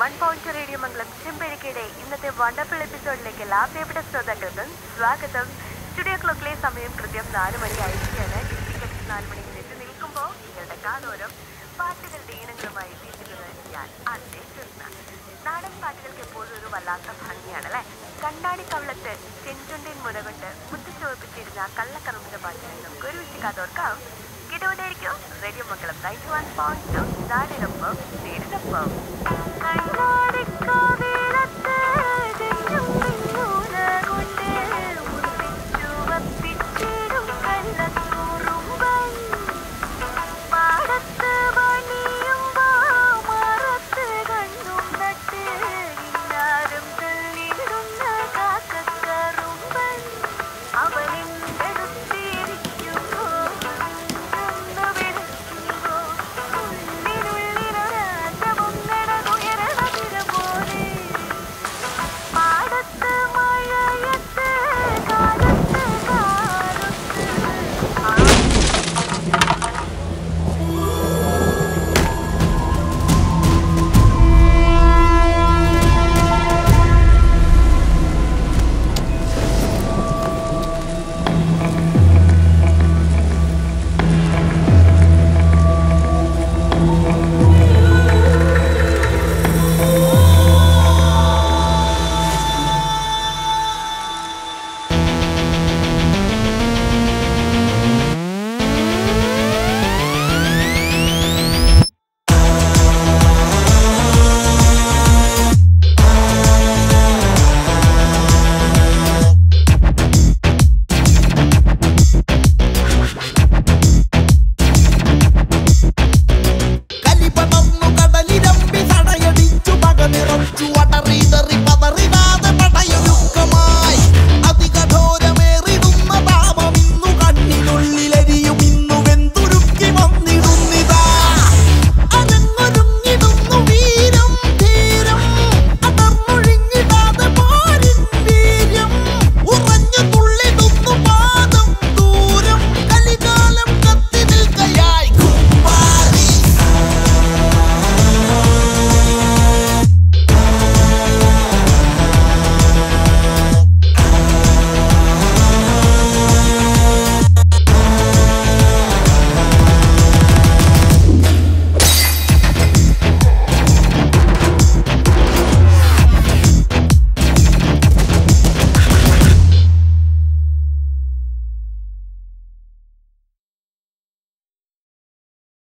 one point radio Mangalam ചെമ്പഴക്കയുടെ ഇന്നത്തെ wonderful എപ്പിസോഡിലേക്ക് എല്ലാ പ്രിയപ്പെട്ട ശ്രോതാക്കൾക്കും സ്വാഗതം സ്റ്റുഡിയോ ക്ലോക്കിലെ സമയം കൃത്യം നാല് മണി ആയിരിക്കുകയാണ് ടിക്കറ്റ് നാല് മണിക്ക് എത്തി നിൽക്കുമ്പോൾ നിങ്ങളുടെ കാതോരം പാട്ടുകളുടെ ഈണങ്ങളുമായി വീട്ടിലുള്ളത് ഞാൻ അതെ കൃഷ്ണ നാടൻ പാട്ടുകൾക്ക് എപ്പോഴും ഒരു വല്ലാത്ത ഭംഗിയാണല്ലേ കണ്ണാടി കവളത്ത് ചെഞ്ചുണ്ടിൻ മുനകൊണ്ട് മുത്തുചുവപ്പിച്ചിരുന്ന കള്ളക്കറുമ്പിന്റെ പാട്ടുകൾ നമുക്ക് ഒരുമിച്ച് കാതോർക്കാം കേട്ടുകൊണ്ടേയിരിക്കും radio Mangalam ninety one point two നാടിനൊപ്പം നേരിനൊപ്പം